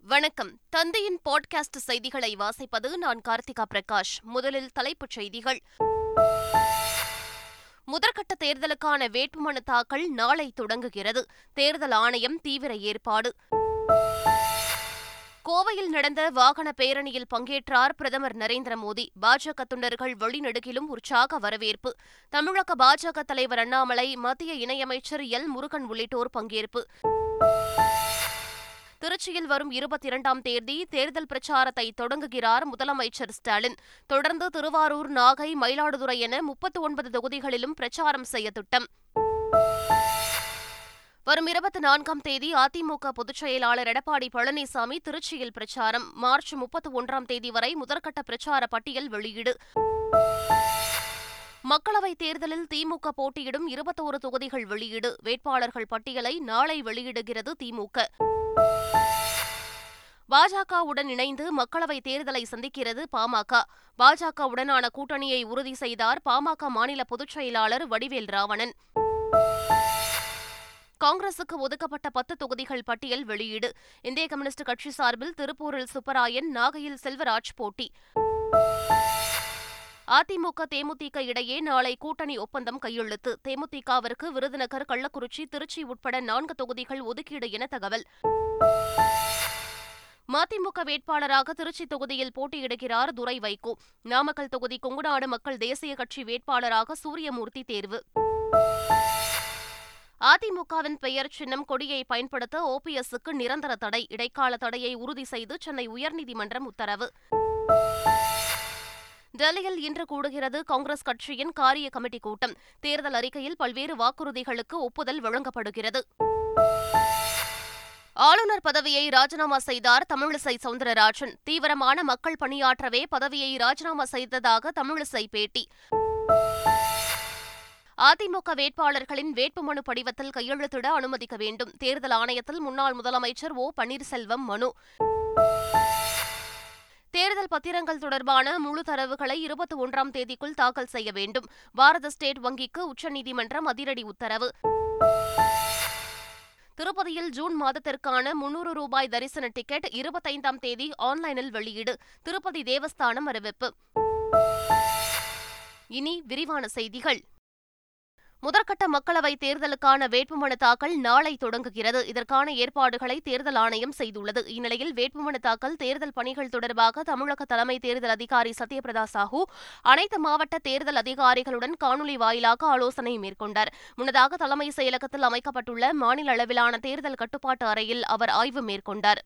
வணக்கம் தந்தையின் பாட்காஸ்ட் செய்திகளை வாசிப்பது நான் கார்த்திகா பிரகாஷ் முதலில் தலைப்புச் செய்திகள் முதற்கட்ட தேர்தலுக்கான வேட்புமனு தாக்கல் நாளை தொடங்குகிறது தேர்தல் ஆணையம் தீவிர ஏற்பாடு கோவையில் நடந்த வாகன பேரணியில் பங்கேற்றார் பிரதமர் நரேந்திர மோடி பாஜக தொண்டர்கள் வெளிநடுகிலும் உற்சாக வரவேற்பு தமிழக பாஜக தலைவர் அண்ணாமலை மத்திய இணையமைச்சர் எல் முருகன் உள்ளிட்டோர் பங்கேற்பு திருச்சியில் வரும் இருபத்தி இரண்டாம் தேதி தேர்தல் பிரச்சாரத்தை தொடங்குகிறார் முதலமைச்சர் ஸ்டாலின் தொடர்ந்து திருவாரூர் நாகை மயிலாடுதுறை என முப்பத்தி ஒன்பது தொகுதிகளிலும் பிரச்சாரம் செய்ய திட்டம் வரும் இருபத்தி நான்காம் தேதி அதிமுக பொதுச் செயலாளர் எடப்பாடி பழனிசாமி திருச்சியில் பிரச்சாரம் மார்ச் முப்பத்தி ஒன்றாம் தேதி வரை முதற்கட்ட பிரச்சார பட்டியல் வெளியீடு மக்களவைத் தேர்தலில் திமுக போட்டியிடும் இருபத்தோரு தொகுதிகள் வெளியீடு வேட்பாளர்கள் பட்டியலை நாளை வெளியிடுகிறது திமுக பாஜகவுடன் இணைந்து மக்களவைத் தேர்தலை சந்திக்கிறது பாமக பாஜகவுடனான கூட்டணியை உறுதி செய்தார் பாமக மாநில பொதுச் செயலாளர் வடிவேல் ராவணன் காங்கிரசுக்கு ஒதுக்கப்பட்ட பத்து தொகுதிகள் பட்டியல் வெளியீடு இந்திய கம்யூனிஸ்ட் கட்சி சார்பில் திருப்பூரில் சுப்பராயன் நாகையில் செல்வராஜ் போட்டி அதிமுக தேமுதிக இடையே நாளை கூட்டணி ஒப்பந்தம் கையெழுத்து தேமுதிகவிற்கு விருதுநகர் கள்ளக்குறிச்சி திருச்சி உட்பட நான்கு தொகுதிகள் ஒதுக்கீடு என தகவல் மதிமுக வேட்பாளராக திருச்சி தொகுதியில் போட்டியிடுகிறார் துரை வைகோ நாமக்கல் தொகுதி கொங்குநாடு மக்கள் தேசிய கட்சி வேட்பாளராக சூரியமூர்த்தி தேர்வு அதிமுகவின் பெயர் சின்னம் கொடியை பயன்படுத்த ஓபிஎஸ்க்கு நிரந்தர தடை இடைக்கால தடையை உறுதி செய்து சென்னை உயர்நீதிமன்றம் உத்தரவு டெல்லியில் இன்று கூடுகிறது காங்கிரஸ் கட்சியின் காரிய கமிட்டி கூட்டம் தேர்தல் அறிக்கையில் பல்வேறு வாக்குறுதிகளுக்கு ஒப்புதல் வழங்கப்படுகிறது ஆளுநர் பதவியை ராஜினாமா செய்தார் தமிழிசை சவுந்தரராஜன் தீவிரமான மக்கள் பணியாற்றவே பதவியை ராஜினாமா செய்ததாக தமிழிசை பேட்டி அதிமுக வேட்பாளர்களின் வேட்புமனு படிவத்தில் கையெழுத்திட அனுமதிக்க வேண்டும் தேர்தல் ஆணையத்தில் முன்னாள் முதலமைச்சர் ஓ பன்னீர்செல்வம் மனு தேர்தல் பத்திரங்கள் தொடர்பான முழு தரவுகளை இருபத்தி ஒன்றாம் தேதிக்குள் தாக்கல் செய்ய வேண்டும் பாரத ஸ்டேட் வங்கிக்கு உச்சநீதிமன்றம் அதிரடி உத்தரவு திருப்பதியில் ஜூன் மாதத்திற்கான முன்னூறு ரூபாய் தரிசன டிக்கெட் இருபத்தைந்தாம் தேதி ஆன்லைனில் வெளியீடு திருப்பதி தேவஸ்தானம் அறிவிப்பு இனி விரிவான செய்திகள் முதற்கட்ட மக்களவைத் தேர்தலுக்கான வேட்புமனு தாக்கல் நாளை தொடங்குகிறது இதற்கான ஏற்பாடுகளை தேர்தல் ஆணையம் செய்துள்ளது இந்நிலையில் வேட்புமனு தாக்கல் தேர்தல் பணிகள் தொடர்பாக தமிழக தலைமை தேர்தல் அதிகாரி சத்யபிரதா சாஹூ அனைத்து மாவட்ட தேர்தல் அதிகாரிகளுடன் காணொலி வாயிலாக ஆலோசனை மேற்கொண்டார் முன்னதாக தலைமை செயலகத்தில் அமைக்கப்பட்டுள்ள மாநில அளவிலான தேர்தல் கட்டுப்பாட்டு அறையில் அவர் ஆய்வு மேற்கொண்டார்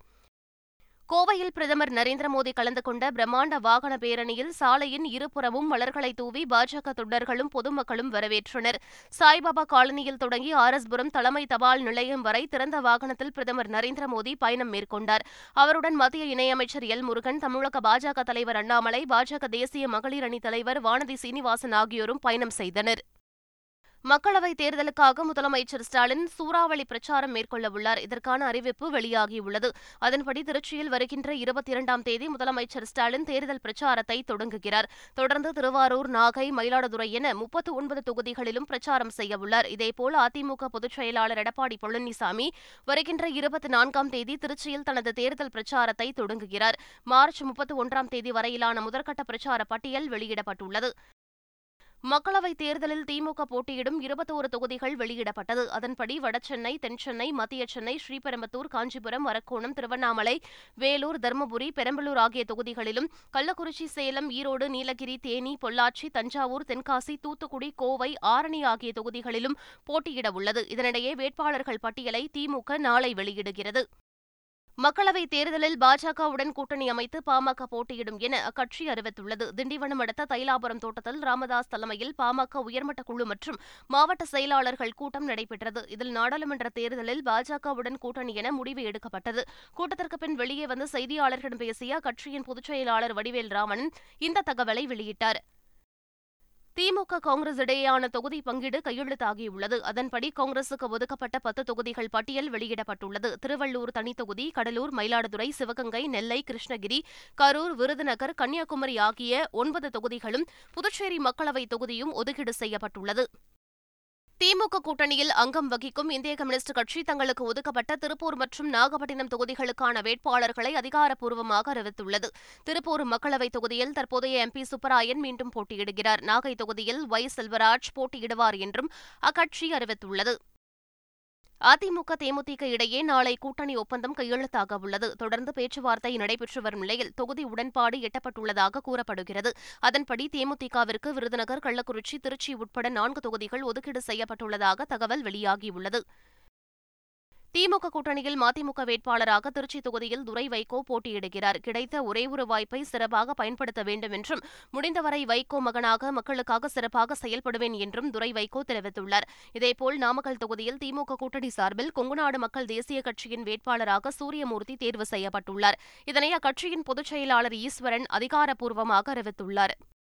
கோவையில் பிரதமர் நரேந்திர மோடி கலந்து கொண்ட பிரம்மாண்ட வாகன பேரணியில் சாலையின் இருபுறமும் மலர்களை தூவி பாஜக தொண்டர்களும் பொதுமக்களும் வரவேற்றனர் சாய்பாபா காலனியில் தொடங்கி ஆர் எஸ் புரம் தலைமை தபால் நிலையம் வரை திறந்த வாகனத்தில் பிரதமர் நரேந்திர மோடி பயணம் மேற்கொண்டார் அவருடன் மத்திய இணையமைச்சர் எல் முருகன் தமிழக பாஜக தலைவர் அண்ணாமலை பாஜக தேசிய மகளிர் அணி தலைவர் வானதி சீனிவாசன் ஆகியோரும் பயணம் செய்தனர் மக்களவைத் தேர்தலுக்காக முதலமைச்சர் ஸ்டாலின் சூறாவளி பிரச்சாரம் மேற்கொள்ளவுள்ளார் இதற்கான அறிவிப்பு வெளியாகியுள்ளது அதன்படி திருச்சியில் வருகின்ற இருபத்தி இரண்டாம் தேதி முதலமைச்சர் ஸ்டாலின் தேர்தல் பிரச்சாரத்தை தொடங்குகிறார் தொடர்ந்து திருவாரூர் நாகை மயிலாடுதுறை என முப்பத்து ஒன்பது தொகுதிகளிலும் பிரச்சாரம் செய்யவுள்ளார் இதேபோல் அதிமுக பொதுச் செயலாளர் எடப்பாடி பழனிசாமி வருகின்ற இருபத்தி நான்காம் தேதி திருச்சியில் தனது தேர்தல் பிரச்சாரத்தை தொடங்குகிறார் மார்ச் முப்பத்தி ஒன்றாம் தேதி வரையிலான முதற்கட்ட பிரச்சார பட்டியல் வெளியிடப்பட்டுள்ளது மக்களவைத் தேர்தலில் திமுக போட்டியிடும் இருபத்தோரு தொகுதிகள் வெளியிடப்பட்டது அதன்படி வடசென்னை தென்சென்னை மத்திய சென்னை ஸ்ரீபெரும்பத்தூர் காஞ்சிபுரம் அரக்கோணம் திருவண்ணாமலை வேலூர் தருமபுரி பெரம்பலூர் ஆகிய தொகுதிகளிலும் கள்ளக்குறிச்சி சேலம் ஈரோடு நீலகிரி தேனி பொள்ளாச்சி தஞ்சாவூர் தென்காசி தூத்துக்குடி கோவை ஆரணி ஆகிய தொகுதிகளிலும் போட்டியிட உள்ளது இதனிடையே வேட்பாளர்கள் பட்டியலை திமுக நாளை வெளியிடுகிறது மக்களவைத் தேர்தலில் பாஜகவுடன் கூட்டணி அமைத்து பாமக போட்டியிடும் என அக்கட்சி அறிவித்துள்ளது திண்டிவனம் அடுத்த தைலாபுரம் தோட்டத்தில் ராமதாஸ் தலைமையில் பாமக உயர்மட்ட குழு மற்றும் மாவட்ட செயலாளர்கள் கூட்டம் நடைபெற்றது இதில் நாடாளுமன்ற தேர்தலில் பாஜகவுடன் கூட்டணி என முடிவு எடுக்கப்பட்டது கூட்டத்திற்கு பின் வெளியே வந்து செய்தியாளர்களிடம் பேசிய அக்கட்சியின் பொதுச் செயலாளர் வடிவேல் ராமன் இந்த தகவலை வெளியிட்டார் திமுக காங்கிரஸ் இடையேயான தொகுதி பங்கீடு கையெழுத்தாகியுள்ளது அதன்படி காங்கிரசுக்கு ஒதுக்கப்பட்ட பத்து தொகுதிகள் பட்டியல் வெளியிடப்பட்டுள்ளது திருவள்ளூர் தனித்தொகுதி கடலூர் மயிலாடுதுறை சிவகங்கை நெல்லை கிருஷ்ணகிரி கரூர் விருதுநகர் கன்னியாகுமரி ஆகிய ஒன்பது தொகுதிகளும் புதுச்சேரி மக்களவைத் தொகுதியும் ஒதுக்கீடு செய்யப்பட்டுள்ளது திமுக கூட்டணியில் அங்கம் வகிக்கும் இந்திய கம்யூனிஸ்ட் கட்சி தங்களுக்கு ஒதுக்கப்பட்ட திருப்பூர் மற்றும் நாகப்பட்டினம் தொகுதிகளுக்கான வேட்பாளர்களை அதிகாரப்பூர்வமாக அறிவித்துள்ளது திருப்பூர் மக்களவைத் தொகுதியில் தற்போதைய எம்பி சுப்பராயன் மீண்டும் போட்டியிடுகிறார் நாகை தொகுதியில் ஒய் செல்வராஜ் போட்டியிடுவார் என்றும் அக்கட்சி அறிவித்துள்ளது அதிமுக தேமுதிக இடையே நாளை கூட்டணி ஒப்பந்தம் கையெழுத்தாக உள்ளது தொடர்ந்து பேச்சுவார்த்தை நடைபெற்று வரும் நிலையில் தொகுதி உடன்பாடு எட்டப்பட்டுள்ளதாக கூறப்படுகிறது அதன்படி தேமுதிகவிற்கு விருதுநகர் கள்ளக்குறிச்சி திருச்சி உட்பட நான்கு தொகுதிகள் ஒதுக்கீடு செய்யப்பட்டுள்ளதாக தகவல் வெளியாகியுள்ளது திமுக கூட்டணியில் மதிமுக வேட்பாளராக திருச்சி தொகுதியில் துரை வைகோ போட்டியிடுகிறார் கிடைத்த ஒரே ஒரு வாய்ப்பை சிறப்பாக பயன்படுத்த வேண்டும் என்றும் முடிந்தவரை வைகோ மகனாக மக்களுக்காக சிறப்பாக செயல்படுவேன் என்றும் துரை வைகோ தெரிவித்துள்ளார் இதேபோல் நாமக்கல் தொகுதியில் திமுக கூட்டணி சார்பில் கொங்குநாடு மக்கள் தேசிய கட்சியின் வேட்பாளராக சூரியமூர்த்தி தேர்வு செய்யப்பட்டுள்ளார் இதனை அக்கட்சியின் பொதுச் செயலாளர் ஈஸ்வரன் அதிகாரப்பூர்வமாக அறிவித்துள்ளார்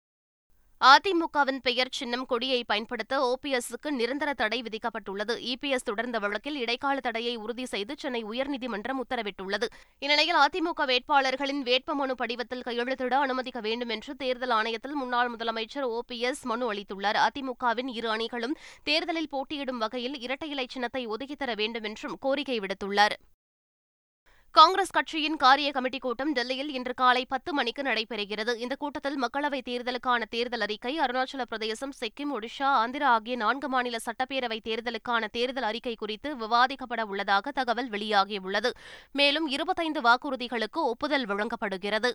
அதிமுகவின் பெயர் சின்னம் கொடியை பயன்படுத்த ஓபிஎஸ்க்கு நிரந்தர தடை விதிக்கப்பட்டுள்ளது இபிஎஸ் தொடர்ந்த வழக்கில் இடைக்கால தடையை உறுதி செய்து சென்னை உயர்நீதிமன்றம் உத்தரவிட்டுள்ளது இந்நிலையில் அதிமுக வேட்பாளர்களின் வேட்புமனு படிவத்தில் கையெழுத்திட அனுமதிக்க வேண்டும் என்று தேர்தல் ஆணையத்தில் முன்னாள் முதலமைச்சர் ஓபிஎஸ் மனு அளித்துள்ளார் அதிமுகவின் இரு அணிகளும் தேர்தலில் போட்டியிடும் வகையில் இரட்டை இலை சின்னத்தை ஒதுக்கித் தர வேண்டும் என்றும் கோரிக்கை விடுத்துள்ளார் காங்கிரஸ் கட்சியின் காரிய கமிட்டி கூட்டம் டெல்லியில் இன்று காலை பத்து மணிக்கு நடைபெறுகிறது இந்த கூட்டத்தில் மக்களவைத் தேர்தலுக்கான தேர்தல் அறிக்கை அருணாச்சல பிரதேசம் சிக்கிம் ஒடிஷா ஆந்திரா ஆகிய நான்கு மாநில சட்டப்பேரவைத் தேர்தலுக்கான தேர்தல் அறிக்கை குறித்து விவாதிக்கப்பட உள்ளதாக தகவல் வெளியாகியுள்ளது மேலும் இருபத்தைந்து வாக்குறுதிகளுக்கு ஒப்புதல் வழங்கப்படுகிறது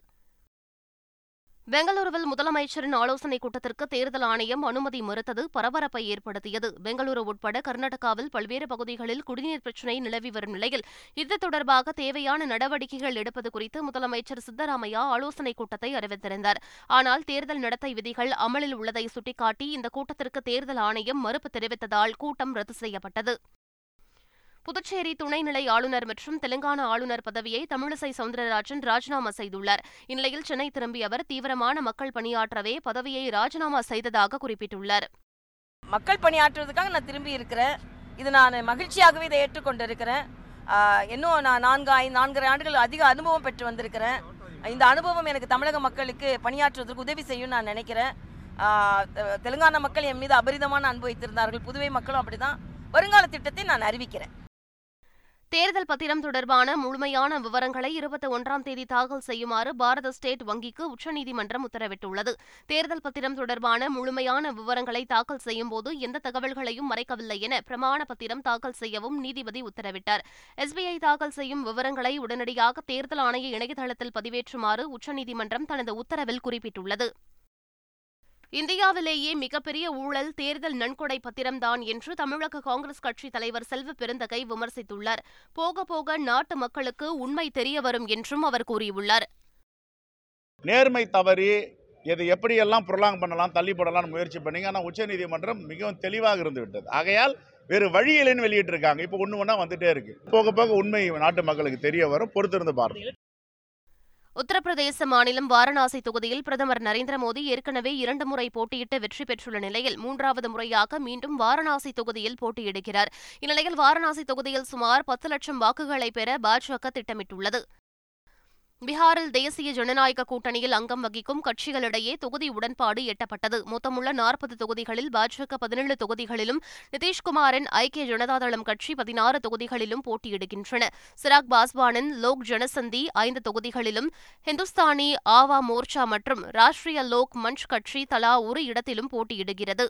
பெங்களூருவில் முதலமைச்சரின் ஆலோசனைக் கூட்டத்திற்கு தேர்தல் ஆணையம் அனுமதி மறுத்தது பரபரப்பை ஏற்படுத்தியது பெங்களூரு உட்பட கர்நாடகாவில் பல்வேறு பகுதிகளில் குடிநீர் பிரச்சினை நிலவி வரும் நிலையில் இது தொடர்பாக தேவையான நடவடிக்கைகள் எடுப்பது குறித்து முதலமைச்சர் சித்தராமையா ஆலோசனைக் கூட்டத்தை அறிவித்திருந்தார் ஆனால் தேர்தல் நடத்தை விதிகள் அமலில் உள்ளதை சுட்டிக்காட்டி இந்த கூட்டத்திற்கு தேர்தல் ஆணையம் மறுப்பு தெரிவித்ததால் கூட்டம் ரத்து செய்யப்பட்டது புதுச்சேரி துணைநிலை ஆளுநர் மற்றும் தெலுங்கானா ஆளுநர் பதவியை தமிழிசை சவுந்தரராஜன் ராஜினாமா செய்துள்ளார் இந்நிலையில் சென்னை திரும்பிய அவர் தீவிரமான மக்கள் பணியாற்றவே பதவியை ராஜினாமா செய்ததாக குறிப்பிட்டுள்ளார் மக்கள் பணியாற்றுவதற்காக நான் திரும்பி இருக்கிறேன் இது நான் மகிழ்ச்சியாகவே இதை ஏற்றுக்கொண்டிருக்கிறேன் ஆஹ் இன்னும் நான் நான்கு ஐந்து நான்கரை ஆண்டுகள் அதிக அனுபவம் பெற்று வந்திருக்கிறேன் இந்த அனுபவம் எனக்கு தமிழக மக்களுக்கு பணியாற்றுவதற்கு உதவி செய்யும் நான் நினைக்கிறேன் ஆஹ் தெ- தெலுங்கானா மக்கள் என் மீது அபரிதமான அன்பு வைத்திருந்தார்கள் புதுவை மக்களும் அப்படிதான் வருங்கால திட்டத்தை நான் அறிவிக்கிறேன் தேர்தல் பத்திரம் தொடர்பான முழுமையான விவரங்களை இருபத்தி ஒன்றாம் தேதி தாக்கல் செய்யுமாறு பாரத ஸ்டேட் வங்கிக்கு உச்சநீதிமன்றம் உத்தரவிட்டுள்ளது தேர்தல் பத்திரம் தொடர்பான முழுமையான விவரங்களை தாக்கல் செய்யும்போது எந்த தகவல்களையும் மறைக்கவில்லை என பிரமாண பத்திரம் தாக்கல் செய்யவும் நீதிபதி உத்தரவிட்டார் எஸ்பிஐ தாக்கல் செய்யும் விவரங்களை உடனடியாக தேர்தல் ஆணைய இணையதளத்தில் பதிவேற்றுமாறு உச்சநீதிமன்றம் தனது உத்தரவில் குறிப்பிட்டுள்ளது இந்தியாவிலேயே மிகப்பெரிய ஊழல் தேர்தல் நன்கொடை பத்திரம்தான் என்று தமிழக காங்கிரஸ் கட்சி தலைவர் செல்வ பெருந்தகை விமர்சித்துள்ளார் போக போக நாட்டு மக்களுக்கு உண்மை தெரிய வரும் என்றும் அவர் கூறியுள்ளார் நேர்மை தவறி இதை எப்படியெல்லாம் புரலாங் பண்ணலாம் தள்ளி போடலாம்னு முயற்சி பண்ணீங்க ஆனால் உச்சநீதிமன்றம் மிகவும் தெளிவாக இருந்து விட்டது ஆகையால் வேறு வழி இல்லைன்னு வெளியிட்டிருக்காங்க இப்போ ஒன்று ஒன்றா வந்துட்டே இருக்கு போக போக உண்மை நாட்டு மக்களுக்கு தெரிய வரும் பொறுத்திருந்து பாருங்க உத்தரப்பிரதேச மாநிலம் வாரணாசி தொகுதியில் பிரதமர் நரேந்திர மோடி ஏற்கனவே இரண்டு முறை போட்டியிட்டு வெற்றி பெற்றுள்ள நிலையில் மூன்றாவது முறையாக மீண்டும் வாரணாசி தொகுதியில் போட்டியிடுகிறார் இந்நிலையில் வாரணாசி தொகுதியில் சுமார் பத்து லட்சம் வாக்குகளை பெற பாஜக திட்டமிட்டுள்ளது பீகாரில் தேசிய ஜனநாயக கூட்டணியில் அங்கம் வகிக்கும் கட்சிகளிடையே தொகுதி உடன்பாடு எட்டப்பட்டது மொத்தமுள்ள நாற்பது தொகுதிகளில் பாஜக பதினேழு தொகுதிகளிலும் நிதிஷ்குமாரின் ஐக்கிய ஜனதாதளம் கட்சி பதினாறு தொகுதிகளிலும் போட்டியிடுகின்றன சிராக் பாஸ்வானின் லோக் ஜனசந்தி ஐந்து தொகுதிகளிலும் ஹிந்துஸ்தானி ஆவா மோர்ச்சா மற்றும் ராஷ்டிரிய லோக் மஞ்ச் கட்சி தலா ஒரு இடத்திலும் போட்டியிடுகிறது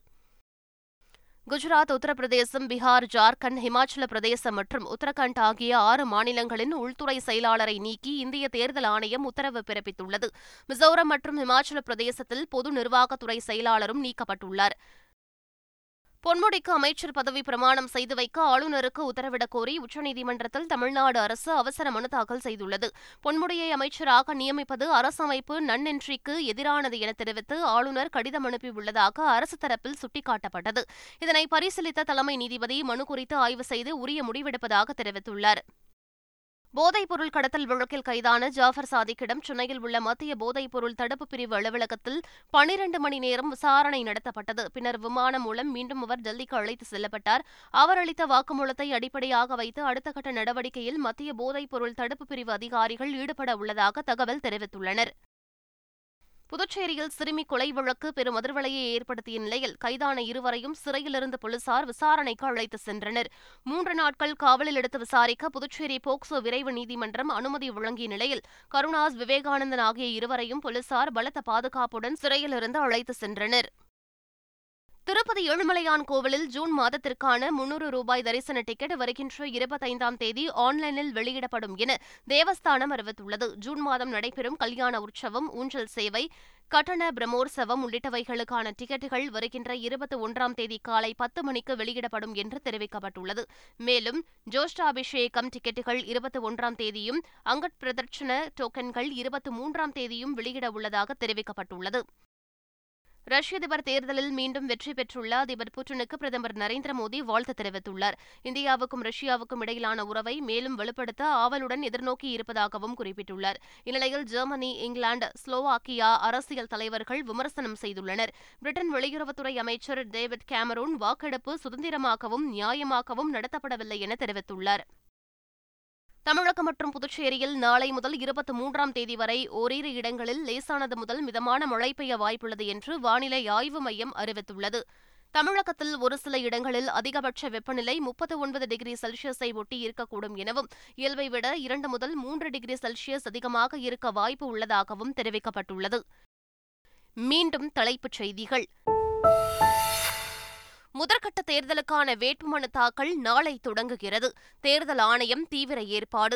குஜராத் உத்தரப்பிரதேசம் பீகார் ஜார்க்கண்ட் ஹிமாச்சல பிரதேசம் மற்றும் உத்தரகண்ட் ஆகிய ஆறு மாநிலங்களின் உள்துறை செயலாளரை நீக்கி இந்திய தேர்தல் ஆணையம் உத்தரவு பிறப்பித்துள்ளது மிசோரம் மற்றும் ஹிமாச்சல பிரதேசத்தில் பொது நிர்வாகத்துறை செயலாளரும் நீக்கப்பட்டுள்ளார் பொன்முடிக்கு அமைச்சர் பதவி பிரமாணம் செய்து வைக்க ஆளுநருக்கு உத்தரவிடக் கோரி உச்சநீதிமன்றத்தில் தமிழ்நாடு அரசு அவசர மனு தாக்கல் செய்துள்ளது பொன்முடியை அமைச்சராக நியமிப்பது அரசமைப்பு நன்னென்றிக்கு எதிரானது என தெரிவித்து ஆளுநர் கடிதம் அனுப்பியுள்ளதாக அரசு தரப்பில் சுட்டிக்காட்டப்பட்டது இதனை பரிசீலித்த தலைமை நீதிபதி மனு குறித்து ஆய்வு செய்து உரிய முடிவெடுப்பதாக தெரிவித்துள்ளார் போதைப்பொருள் கடத்தல் வழக்கில் கைதான ஜாஃபர் சாதிக்கிடம் சென்னையில் உள்ள மத்திய போதைப்பொருள் தடுப்பு பிரிவு அலுவலகத்தில் பனிரண்டு மணி நேரம் விசாரணை நடத்தப்பட்டது பின்னர் விமானம் மூலம் மீண்டும் அவர் டெல்லிக்கு அழைத்து செல்லப்பட்டார் அவர் அளித்த வாக்குமூலத்தை அடிப்படையாக வைத்து அடுத்த கட்ட நடவடிக்கையில் மத்திய போதைப்பொருள் தடுப்பு பிரிவு அதிகாரிகள் ஈடுபட உள்ளதாக தகவல் தெரிவித்துள்ளனர் புதுச்சேரியில் சிறுமி கொலை வழக்கு பெரும் அதிர்வலையை ஏற்படுத்திய நிலையில் கைதான இருவரையும் சிறையிலிருந்து போலீசார் விசாரணைக்கு அழைத்து சென்றனர் மூன்று நாட்கள் காவலில் எடுத்து விசாரிக்க புதுச்சேரி போக்சோ விரைவு நீதிமன்றம் அனுமதி வழங்கிய நிலையில் கருணாஸ் விவேகானந்தன் ஆகிய இருவரையும் போலீசார் பலத்த பாதுகாப்புடன் சிறையிலிருந்து அழைத்து சென்றனர் திருப்பதி ஏழுமலையான் கோவிலில் ஜூன் மாதத்திற்கான முன்னூறு ரூபாய் தரிசன டிக்கெட் வருகின்ற இருபத்தைந்தாம் தேதி ஆன்லைனில் வெளியிடப்படும் என தேவஸ்தானம் அறிவித்துள்ளது ஜூன் மாதம் நடைபெறும் கல்யாண உற்சவம் ஊஞ்சல் சேவை கட்டண பிரம்மோற்சவம் உள்ளிட்டவைகளுக்கான டிக்கெட்டுகள் வருகின்ற இருபத்தி ஒன்றாம் தேதி காலை பத்து மணிக்கு வெளியிடப்படும் என்று தெரிவிக்கப்பட்டுள்ளது மேலும் ஜோஷ்டாபிஷேகம் டிக்கெட்டுகள் இருபத்தி ஒன்றாம் தேதியும் அங்கட் பிரதர்ஷன டோக்கன்கள் இருபத்தி மூன்றாம் தேதியும் வெளியிட உள்ளதாக தெரிவிக்கப்பட்டுள்ளது ரஷ்ய அதிபர் தேர்தலில் மீண்டும் வெற்றி பெற்றுள்ள அதிபர் புட்டினுக்கு பிரதமர் நரேந்திர மோடி வாழ்த்து தெரிவித்துள்ளார் இந்தியாவுக்கும் ரஷ்யாவுக்கும் இடையிலான உறவை மேலும் வலுப்படுத்த ஆவலுடன் எதிர்நோக்கி இருப்பதாகவும் குறிப்பிட்டுள்ளார் இந்நிலையில் ஜெர்மனி இங்கிலாந்து ஸ்லோவாக்கியா அரசியல் தலைவர்கள் விமர்சனம் செய்துள்ளனர் பிரிட்டன் வெளியுறவுத்துறை அமைச்சர் டேவிட் கேமரூன் வாக்கெடுப்பு சுதந்திரமாகவும் நியாயமாகவும் நடத்தப்படவில்லை என தெரிவித்துள்ளார் தமிழகம் மற்றும் புதுச்சேரியில் நாளை முதல் இருபத்தி மூன்றாம் தேதி வரை ஓரிரு இடங்களில் லேசானது முதல் மிதமான மழை பெய்ய வாய்ப்புள்ளது என்று வானிலை ஆய்வு மையம் அறிவித்துள்ளது தமிழகத்தில் ஒரு சில இடங்களில் அதிகபட்ச வெப்பநிலை முப்பத்தி ஒன்பது டிகிரி செல்சியஸை ஒட்டி இருக்கக்கூடும் எனவும் இயல்பை விட இரண்டு முதல் மூன்று டிகிரி செல்சியஸ் அதிகமாக இருக்க வாய்ப்பு உள்ளதாகவும் தெரிவிக்கப்பட்டுள்ளது மீண்டும் தலைப்புச் செய்திகள் முதற்கட்ட தேர்தலுக்கான வேட்புமனு தாக்கல் நாளை தொடங்குகிறது தேர்தல் ஆணையம் தீவிர ஏற்பாடு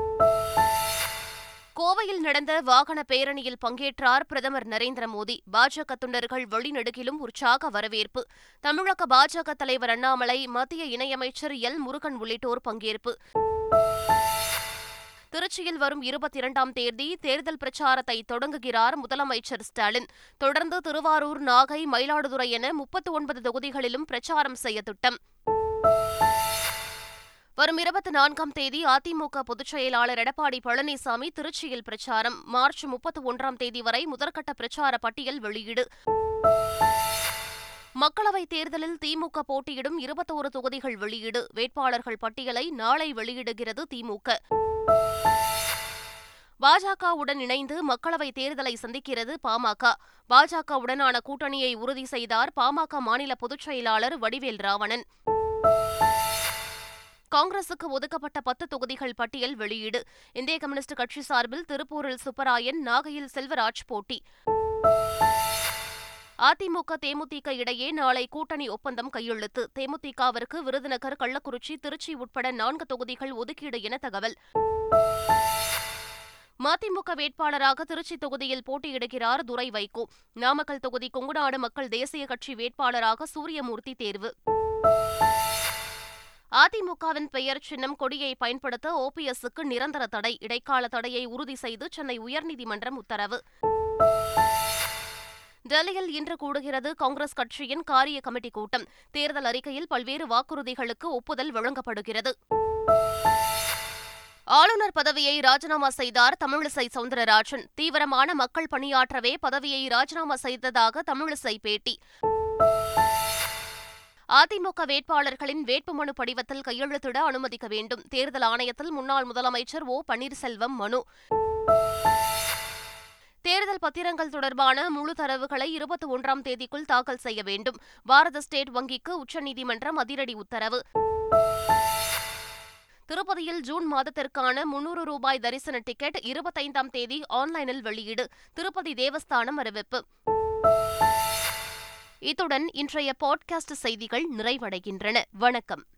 கோவையில் நடந்த வாகன பேரணியில் பங்கேற்றார் பிரதமர் நரேந்திர மோடி பாஜக தொண்டர்கள் வெளிநடுகிலும் உற்சாக வரவேற்பு தமிழக பாஜக தலைவர் அண்ணாமலை மத்திய இணையமைச்சர் எல் முருகன் உள்ளிட்டோர் பங்கேற்பு திருச்சியில் வரும் இருபத்தி இரண்டாம் தேதி தேர்தல் பிரச்சாரத்தை தொடங்குகிறார் முதலமைச்சர் ஸ்டாலின் தொடர்ந்து திருவாரூர் நாகை மயிலாடுதுறை என முப்பத்தி ஒன்பது தொகுதிகளிலும் பிரச்சாரம் செய்ய திட்டம் வரும் இருபத்தி நான்காம் தேதி அதிமுக பொதுச் செயலாளர் எடப்பாடி பழனிசாமி திருச்சியில் பிரச்சாரம் மார்ச் முப்பத்தி ஒன்றாம் தேதி வரை முதற்கட்ட பிரச்சார பட்டியல் வெளியீடு மக்களவைத் தேர்தலில் திமுக போட்டியிடும் இருபத்தோரு தொகுதிகள் வெளியீடு வேட்பாளர்கள் பட்டியலை நாளை வெளியிடுகிறது திமுக பாஜகவுடன் இணைந்து மக்களவைத் தேர்தலை சந்திக்கிறது பாமக பாஜகவுடனான கூட்டணியை உறுதி செய்தார் பாமக மாநில பொதுச் செயலாளர் வடிவேல் ராவணன் காங்கிரசுக்கு ஒதுக்கப்பட்ட பத்து தொகுதிகள் பட்டியல் வெளியீடு இந்திய கம்யூனிஸ்ட் கட்சி சார்பில் திருப்பூரில் சுப்பராயன் நாகையில் செல்வராஜ் போட்டி அதிமுக தேமுதிக இடையே நாளை கூட்டணி ஒப்பந்தம் கையெழுத்து தேமுதிகவிற்கு விருதுநகர் கள்ளக்குறிச்சி திருச்சி உட்பட நான்கு தொகுதிகள் ஒதுக்கீடு என தகவல் மதிமுக வேட்பாளராக திருச்சி தொகுதியில் போட்டியிடுகிறார் துரை வைகோ நாமக்கல் தொகுதி கொங்குநாடு மக்கள் தேசிய கட்சி வேட்பாளராக சூரியமூர்த்தி தேர்வு அதிமுகவின் பெயர் சின்னம் கொடியை பயன்படுத்த ஓபிஎஸ்க்கு நிரந்தர தடை இடைக்கால தடையை உறுதி செய்து சென்னை உயர்நீதிமன்றம் உத்தரவு டெல்லியில் இன்று கூடுகிறது காங்கிரஸ் கட்சியின் காரிய கமிட்டி கூட்டம் தேர்தல் அறிக்கையில் பல்வேறு வாக்குறுதிகளுக்கு ஒப்புதல் வழங்கப்படுகிறது ஆளுநர் பதவியை ராஜினாமா செய்தார் தமிழிசை சவுந்தரராஜன் தீவிரமான மக்கள் பணியாற்றவே பதவியை ராஜினாமா செய்ததாக தமிழிசை பேட்டி அதிமுக வேட்பாளர்களின் வேட்புமனு படிவத்தில் கையெழுத்திட அனுமதிக்க வேண்டும் தேர்தல் ஆணையத்தில் முன்னாள் முதலமைச்சர் ஓ பன்னீர்செல்வம் மனு தேர்தல் பத்திரங்கள் தொடர்பான முழு தரவுகளை இருபத்தி ஒன்றாம் தேதிக்குள் தாக்கல் செய்ய வேண்டும் பாரத ஸ்டேட் வங்கிக்கு உச்சநீதிமன்றம் அதிரடி உத்தரவு திருப்பதியில் ஜூன் மாதத்திற்கான முன்னூறு ரூபாய் தரிசன டிக்கெட் இருபத்தைந்தாம் தேதி ஆன்லைனில் வெளியீடு திருப்பதி தேவஸ்தானம் அறிவிப்பு இத்துடன் இன்றைய பாட்காஸ்ட் செய்திகள் நிறைவடைகின்றன வணக்கம்